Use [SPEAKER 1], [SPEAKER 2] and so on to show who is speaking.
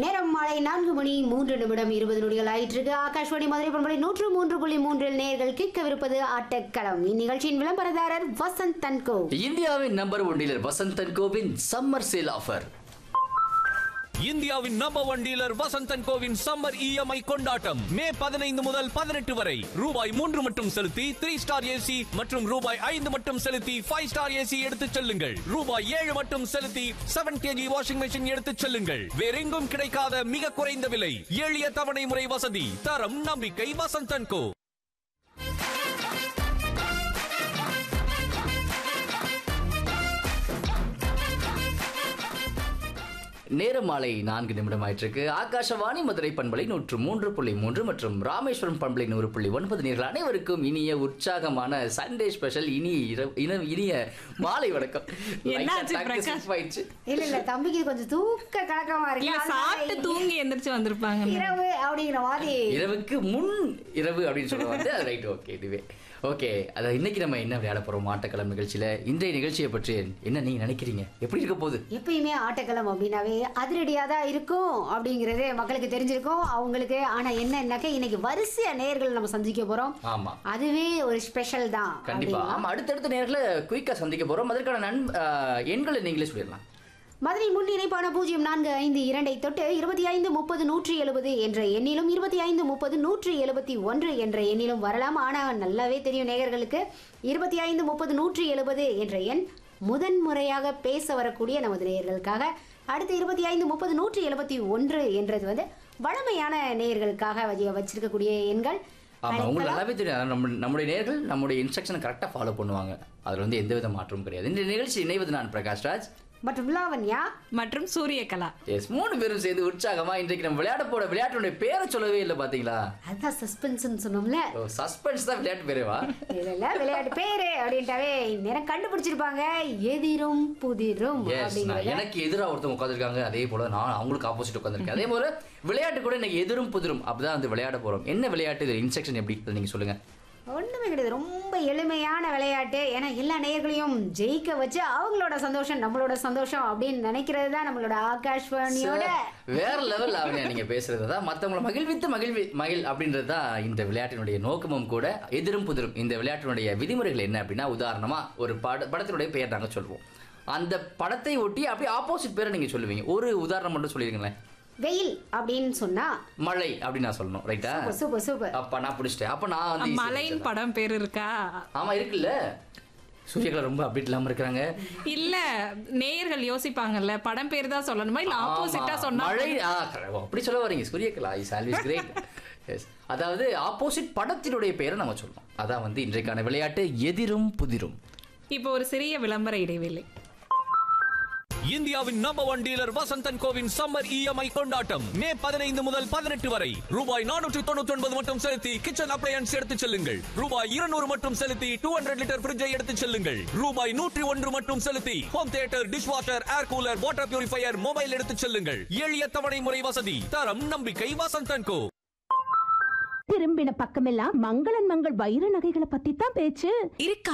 [SPEAKER 1] நேரம் மாலை நான்கு மணி மூன்று நிமிடம் இருபது நொடிகள் ஆயிட்டிருக்கு ஆகாஷ்வாணி மதுரை பண்பலை நூற்று மூன்று புள்ளி மூன்றில் நேர்கள் கேட்கவிருப்பது ஆட்டக்களம் இந்நிகழ்ச்சியின் விளம்பரதாரர் வசந்த் தன்கோ
[SPEAKER 2] இந்தியாவின் நம்பர் ஒன் டீலர் வசந்தன் கோவின் சம்மர் சேல் ஆஃபர்
[SPEAKER 3] இந்தியாவின் நம்பர் ஒன் டீலர் வசந்தன் கோவின் சம்மர் இஎம்ஐ கொண்டாட்டம் மே பதினைந்து முதல் பதினெட்டு வரை ரூபாய் மூன்று மட்டும் செலுத்தி த்ரீ ஸ்டார் ஏசி மற்றும் ரூபாய் ஐந்து மட்டும் செலுத்தி ஃபைவ் ஸ்டார் ஏசி எடுத்துச் செல்லுங்கள் ரூபாய் ஏழு மட்டும் செலுத்தி செவன் கேஜி வாஷிங் மெஷின் எடுத்துச் செல்லுங்கள் வேறெங்கும் கிடைக்காத மிக குறைந்த விலை எளிய தவணை முறை வசதி தரம் நம்பிக்கை வசந்தன் கோ
[SPEAKER 2] நேரம் மாலை நான்கு நிமிடம் ஆயிட்டிருக்கு ஆகாஷவாணி மதுரை பண்பலை நூற்று மூன்று புள்ளி மூன்று மற்றும் ராமேஸ்வரம் பண்பலை நூறு புள்ளி ஒன்பது நேர்கள் அனைவருக்கும் இனிய உற்சாகமான சண்டே ஸ்பெஷல் இனி இரவு- இன- இனிய மாலை வணக்கம்
[SPEAKER 4] என்னாச்சு,
[SPEAKER 2] Light ஆ
[SPEAKER 4] பிரகாஷ்?
[SPEAKER 2] slip ஆயிடுச்சு.
[SPEAKER 1] இல்ல இல்ல தம்பிக்கு கொஞ்சம் தூக்க கலக்கமா இருக்கு
[SPEAKER 4] இல்ல
[SPEAKER 1] அதனால
[SPEAKER 4] சாப்பிட்டு தூங்கி எந்திரிச்சு வந்திருப்பாங்க
[SPEAKER 1] இரவு அப்படிங்கிற மாதிரி
[SPEAKER 2] இரவுக்கு முன் இரவு அப்படின்னு சொல்லுவாங்க அது ரைட் ஓகே இதுவே ஓகே அதான் இன்னைக்கு நம்ம என்ன விளையாட போறோம் ஆட்டக்களம் நிகழ்ச்சியில இன்றைய நிகழ்ச்சியை பற்றி என்ன நீங்க நினைக்கிறீங்க எப்படி இருக்க போகுது
[SPEAKER 1] எப்பயுமே ஆட்டக்களம் அப்படின்னாவே அதிரடியா தான் இருக்கும் அப்படிங்கிறது மக்களுக்கு தெரிஞ்சிருக்கும் அவங்களுக்கு ஆனா என்னன்னாக்க இன்னைக்கு வரிசையா நேர்கள் நம்ம சந்திக்க போறோம்
[SPEAKER 2] ஆமா
[SPEAKER 1] அதுவே ஒரு ஸ்பெஷல் தான்
[SPEAKER 2] கண்டிப்பா
[SPEAKER 1] அப்படிங்களா?
[SPEAKER 2] ஆமா அடுத்தடுத்த நேரத்துல குயிக்கா சந்திக்க போறோம் அதற்கான நன் ஆஹ், எண்களை நீங்களே சொல்லிடலாம்
[SPEAKER 1] மதுரை முன் இணைப்பான பூஜ்ஜியம் நான்கு ஐந்து இரண்டை தொட்டு இருபத்தி ஐந்து முப்பது நூற்றி எழுபது என்ற எண்ணிலும் இருபத்தி ஐந்து முப்பது நூற்றி எழுபத்தி ஒன்று என்ற எண்ணிலும் வரலாம் ஆனால் நல்லாவே தெரியும் நேயர்களுக்கு இருபத்தி ஐந்து முப்பது நூற்றி எழுபது என்ற எண் முதன் முறையாக பேச வரக்கூடிய நமது நேயர்களுக்காக அடுத்து இருபத்தி ஐந்து முப்பது நூற்றி எழுபத்தி ஒன்று என்றது வந்து வழமையான நேயர்களுக்காக வச்சு- வச்சிருக்கக்கூடிய எண்கள்
[SPEAKER 2] ஆமா உங்களுக்கு
[SPEAKER 1] அழைக்கலாம்.
[SPEAKER 2] நல்லாவே தெரியும் அதான் நம்ம நம்முடைய நேர்கள் நம்முடைய இன்ஸ்ட்ரக்ஷனை கரெக்டா ஃபாலோ பண்ணுவாங்க அதுல வந்து எந்தவித மாற்றமும் கிடையாது இந்த நிகழ்ச்சி இணைவது நான் பிரகாஷ் ராஜ்
[SPEAKER 1] மற்றும் லாவண்யா
[SPEAKER 4] மற்றும் சூரியகலா
[SPEAKER 2] எஸ் மூணு பேரும் சேர்ந்து உற்சாகமா இன்றைக்கு நம்ம விளையாட போற விளையாட்டுடைய பேரை சொல்லவே இல்லை பாத்தீங்களா
[SPEAKER 1] அதுதான் சஸ்பென்ஸ்னு சொன்னோம்ல
[SPEAKER 2] ஓ சஸ்பென்ஸ் தான் விளையாட்டு பேரேவா
[SPEAKER 1] இல்ல விளையாட்டு பேரு அப்படின்ட்டாவே நேரம் கண்டுபிடிச்சிருப்பாங்க எதிரும் புதிரும்
[SPEAKER 2] எஸ்
[SPEAKER 1] அப்படிங்கறத
[SPEAKER 2] எனக்கு எதிரா ஒருத்தவங்க உட்காந்துருக்காங்க அதே போல நான் அவங்களுக்கு ஆப்போசிட் உட்காந்துருக்கேன் அதே போல விளையாட்டு கூட இன்னைக்கு எதிரும் புதிரும் அப்படிதான் வந்து விளையாட போறோம் என்ன விளையாட்டு இது இன்ஸ்ட்ரக்ஷன் எப்படி இருக்குது நீங்க சொல்லுங்க
[SPEAKER 1] ஒண்ணுமே கிடையாது ரொம்ப எளிமையான விளையாட்டு ஏன்னா எல்லா நேயர்களையும் ஜெயிக்க வச்சு அவங்களோட சந்தோஷம் நம்மளோட சந்தோஷம் அப்படின்னு நினைக்கிறது தான் நம்மளோட ஆகாஷ்வாணியோட
[SPEAKER 2] வேற லெவல் ஆகுங்க நீங்க பேசுறது தான் மத்தவங்களை மகிழ்வித்து மகிழ்வி மகிழ் அப்படின்றது தான் இந்த விளையாட்டினுடைய நோக்கமும் கூட எதிரும் புதிரும் இந்த விளையாட்டினுடைய விதிமுறைகள் என்ன அப்படின்னா உதாரணமா ஒரு பட படத்தினுடைய பெயர் நாங்க சொல்லுவோம் அந்த படத்தை ஒட்டி அப்படியே ஆப்போசிட் பேரை நீங்க சொல்லுவீங்க ஒரு உதாரணம் மட்டும் சொல்லிருங்களேன்
[SPEAKER 1] வெயில் அப்படின்னு சொன்னா
[SPEAKER 2] மழை அப்படின்னு நான் சொல்லணும் ரைட்டா
[SPEAKER 1] சூப்பர் சூப்பர் சூப்பர்
[SPEAKER 2] அப்ப நான் பிடிச்சிட்டேன் அப்ப நான் வந்து easy
[SPEAKER 4] மலையின்
[SPEAKER 2] ஆ
[SPEAKER 4] படம் பேர் இருக்கா
[SPEAKER 2] ஆமா இருக்குல்ல சூரியகலா ரொம்ப அப்டேட் இல்லாம இருக்கிறாங்க
[SPEAKER 4] இல்ல நேயர்கள் யோசிப்பாங்கல்ல படம் பேர் தான் சொல்லணுமா இல்ல ஆப்போசிட்டா
[SPEAKER 2] ஆமா.
[SPEAKER 4] சொன்னா
[SPEAKER 2] மழை ஆ, correct. ஓ, அப்படி சொல்ல வரீங்க Suryakala is always great yes அதாவது ஆப்போசிட் படத்தினுடைய பெயரை நம்ம சொல்லணும் அதான் வந்து இன்றைக்கான விளையாட்டு எதிரும் புதிரும்
[SPEAKER 4] இப்போ ஒரு சிறிய விளம்பர இடைவேளை
[SPEAKER 3] இந்தியாவின் நம்பர் ஒன் டீலர் வசந்தன் கோவின் சம்மர் இஎம்ஐ கொண்டாட்டம் மே பதினைந்து முதல் பதினெட்டு வரை ரூபாய் நானூற்று தொண்ணூற்றி ஒன்பது மட்டும் செலுத்தி கிச்சன் அப்ளையன்ஸ் எடுத்துச் செல்லுங்கள் ரூபாய் இருநூறு மட்டும் செலுத்தி டூ ஹண்ட்ரட் லிட்டர் ஃபிரிட்ஜை எடுத்துச் செல்லுங்கள் ரூபாய் நூற்றி ஒன்று மட்டும் செலுத்தி home theatre dishwasher air cooler water purifier mobile எடுத்துச் செல்லுங்கள் எளிய தவணை முறை வசதி தரம் நம்பிக்கை வசந்தன் கோ
[SPEAKER 5] திரும்பின பக்கமெல்லாம் மங்களன் மங்கள் வைர நகைகளை பத்தி தான் பேச்சு
[SPEAKER 6] இருக்கா